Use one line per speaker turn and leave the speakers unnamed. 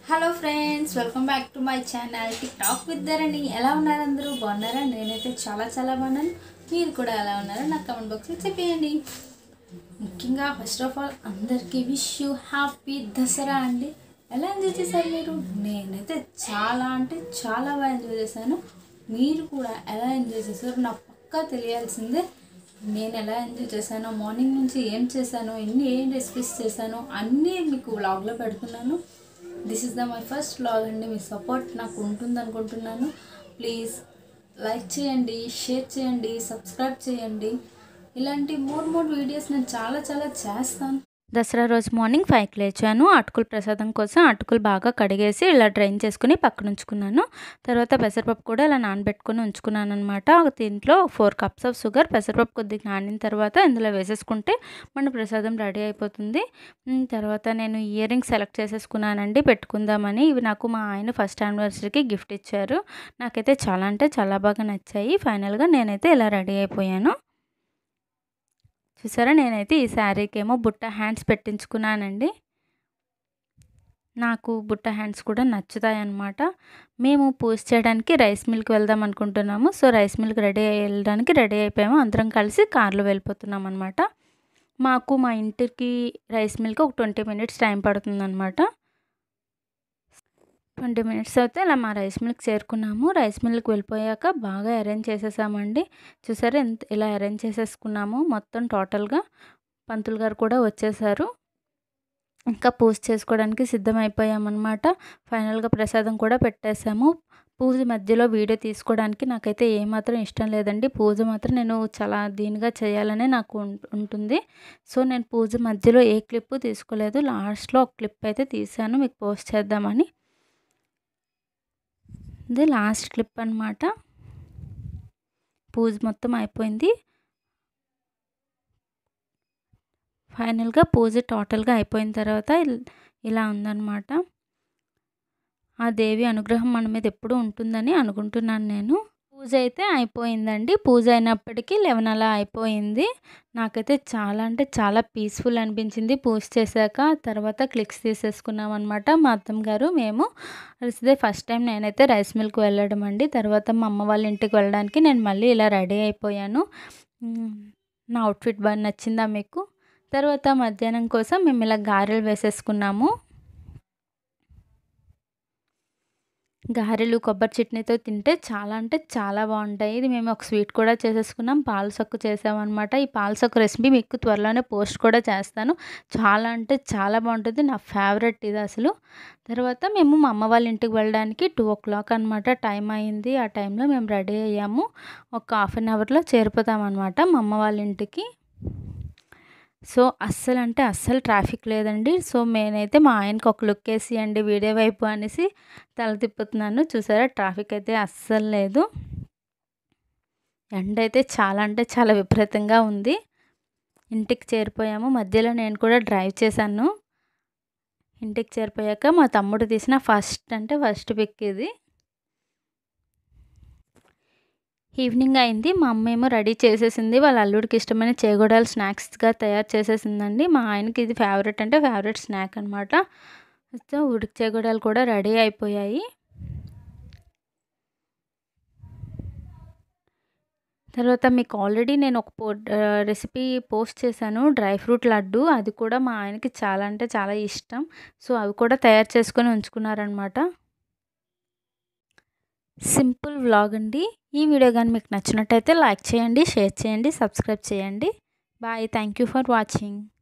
hello friends welcome back to my channel tik tok with Dharani ఎలా ఉన్నారు అందరూ బాగున్నారా నేనైతే చాలా చాలా బాగున్నాను మీరు కూడా ఎలా ఉన్నారో నాకు కమెంట్ బాక్స్లో చెప్పేయండి ముఖ్యంగా ఫస్ట్ ఆఫ్ ఆల్ అందరికీ విష్ యూ హ్యాపీ దసరా అండి ఎలా ఎంజాయ్ చేశారు మీరు నేనైతే చాలా అంటే చాలా బాగా ఎంజాయ్ చేశాను మీరు కూడా ఎలా ఎంజాయ్ చేశారు నాకు పక్కా తెలియాల్సిందే నేను ఎలా ఎంజాయ్ చేశానో మార్నింగ్ నుంచి ఏం చేశానో ఎన్ని ఏం రెసిపీస్ చేశానో అన్నీ మీకు వ్లాగ్లో పెడుతున్నాను this is the my first vlog అండి మీ సపోర్ట్ నాకు ఉంటుంది అనుకుంటున్నాను ప్లీజ్ లైక్ చేయండి షేర్ చేయండి సబ్స్క్రైబ్ చేయండి ఇలాంటి మోర్ మోర్ వీడియోస్ నేను చాలా చాలా చేస్తాను
దసరా రోజు మార్నింగ్ ఫైవ్కి లేచాను అటుకుల ప్రసాదం కోసం అటుకులు బాగా కడిగేసి ఇలా డ్రైన్ చేసుకుని పక్కన ఉంచుకున్నాను తర్వాత పెసరపప్పు కూడా ఇలా నానబెట్టుకుని ఉంచుకున్నాను అనమాట దీంట్లో ఫోర్ కప్స్ ఆఫ్ షుగర్ పెసరపప్పు కొద్దిగా నానిన తర్వాత ఇందులో వేసేసుకుంటే మన ప్రసాదం రెడీ అయిపోతుంది ఉమ్, తర్వాత నేను ఇయర్ రింగ్స్ సెలెక్ట్ చేసేసుకున్నానండి పెట్టుకుందామని ఇవి నాకు మా ఆయన ఫస్ట్ యానివర్సరీకి గిఫ్ట్ ఇచ్చారు నాకైతే చాలా అంటే చాలా బాగా నచ్చాయి ఫైనల్గా నేనైతే ఇలా రెడీ అయిపోయాను చూసారా నేనైతే ఈ శారీకి ఏమో బుట్ట హ్యాండ్స్ పెట్టించుకున్నానండి నాకు బుట్ట హ్యాండ్స్ కూడా నచ్చుతాయి అన్నమాట మేము పూజ చేయడానికి రైస్ మిల్క్ వెళ్దాం అనుకుంటున్నాము సో రైస్ మిల్క్ రెడీ వెళ్ళడానికి రెడీ అయిపోయాము అందరం కలిసి కార్లో వెళ్ళిపోతున్నాం అనమాట మాకు మా ఇంటికి రైస్ మిల్క్ ఒక ట్వంటీ మినిట్స్ టైం పడుతుందన్నమాట ట్వంటీ మినిట్స్ అయితే ఇలా మా రైస్ మిల్క్ చేరుకున్నాము రైస్ మిల్క్ వెళ్ళిపోయాక బాగా అరేంజ్ చేసేసామండి చూసారా ఎంత ఇలా అరేంజ్ చేసేసుకున్నాము మొత్తం టోటల్గా పంతులు గారు కూడా వచ్చేసారు ఇంకా పూజ చేసుకోవడానికి సిద్ధమైపోయామన్నమాట ఫైనల్గా ప్రసాదం కూడా పెట్టేశాము పూజ మధ్యలో వీడియో తీసుకోవడానికి నాకైతే ఏమాత్రం ఇష్టం లేదండి పూజ మాత్రం నేను చాలా దీనిగా చేయాలనే నాకు ఉం- ఉంటుంది సో నేను పూజ మధ్యలో ఏ క్లిప్ తీసుకోలేదు లాస్ట్లో ఒక క్లిప్ అయితే తీసాను మీకు పోస్ట్ చేద్దామని ఇది లాస్ట్ క్లిప్ అనమాట పూజ మొత్తం అయిపోయింది ఫైనల్గా పూజ టోటల్గా అయిపోయిన తర్వాత ఇల్- ఇలా ఉందన్నమాట ఆ దేవి అనుగ్రహం మన మీద ఎప్పుడూ ఉంటుందని అనుకుంటున్నాను నేను పూజ అయితే అయిపోయిందండి పూజ అయినప్పటికీ లెవెన్ అలా అయిపోయింది నాకైతే చాలా అంటే చాలా పీస్ఫుల్ అనిపించింది పూజ చేశాక తర్వాత క్లిక్స్ తీసేసుకున్నాం అనమాట మా అత్తమ్మ గారు మేము ఇదే ఫస్ట్ టైం నేనైతే రైస్ మిల్క్ వెళ్ళడం అండి తర్వాత మా అమ్మ వాళ్ళ ఇంటికి వెళ్ళడానికి నేను మళ్ళీ ఇలా రెడీ అయిపోయాను మ్, నా అవుట్ఫిట్ బాగా నచ్చిందా మీకు తర్వాత మధ్యాహ్నం కోసం మేము ఇలా గారెలు వేసేసుకున్నాము గారెలు కొబ్బరి చట్నీతో తింటే చాలా అంటే చాలా బాగుంటాయి ఇది మేము ఒక స్వీట్ కూడా చేసేసుకున్నాం పాల సొక్కు చేసామన్నమాట ఈ పాల సొక్కు రెసిపీ మీకు త్వరలోనే పోస్ట్ కూడా చేస్తాను చాలా అంటే చాలా బాగుంటుంది నా ఫేవరెట్ ఇది అసలు తర్వాత మేము మా అమ్మ వాళ్ళ ఇంటికి వెళ్ళడానికి టూ ఓ క్లాక్ అనమాట టైం అయింది ఆ టైంలో మేము రెడీ అయ్యాము ఒక హాఫ్ అన్ అవర్లో చేరిపోతాం అనమాట మా అమ్మ వాళ్ళ ఇంటికి సో అస్సలు అంటే అస్సలు ట్రాఫిక్ లేదండి సో నేనైతే మా ఆయనకి ఒక లుక్ వేసి అండి వీడియో వైపు అనేసి తల తిప్పుతున్నాను చూసారా ట్రాఫిక్ అయితే అస్సలు లేదు ఎండ అయితే చాలా అంటే చాలా విపరీతంగా ఉంది ఇంటికి చేరిపోయాము మధ్యలో నేను కూడా డ్రైవ్ చేశాను ఇంటికి చేరిపోయాక మా తమ్ముడు తీసిన ఫస్ట్ అంటే ఫస్ట్ పిక్ ఇది ఈవినింగ్ అయింది మా అమ్మ ఏమో రెడీ చేసేసింది వాళ్ళ అల్లుడికి ఇష్టమైన చేగోడాలు స్నాక్స్గా తయారు చేసేసిందండి మా ఆయనకి ఇది ఫేవరెట్ అంటే ఫేవరెట్ స్నాక్ అనమాట సో ఉడికి చేగోడాలు కూడా రెడీ అయిపోయాయి తర్వాత మీకు ఆల్రెడీ నేను ఒక పో రెసిపీ పోస్ట్ చేశాను డ్రై ఫ్రూట్ లడ్డు అది కూడా మా ఆయనకి చాలా అంటే చాలా ఇష్టం సో అవి కూడా తయారు చేసుకొని ఉంచుకున్నారనమాట సింపుల్ వ్లాగ్ అండి ఈ వీడియో కానీ మీకు నచ్చినట్టయితే లైక్ చేయండి షేర్ చేయండి సబ్స్క్రైబ్ చేయండి bye thank you for watching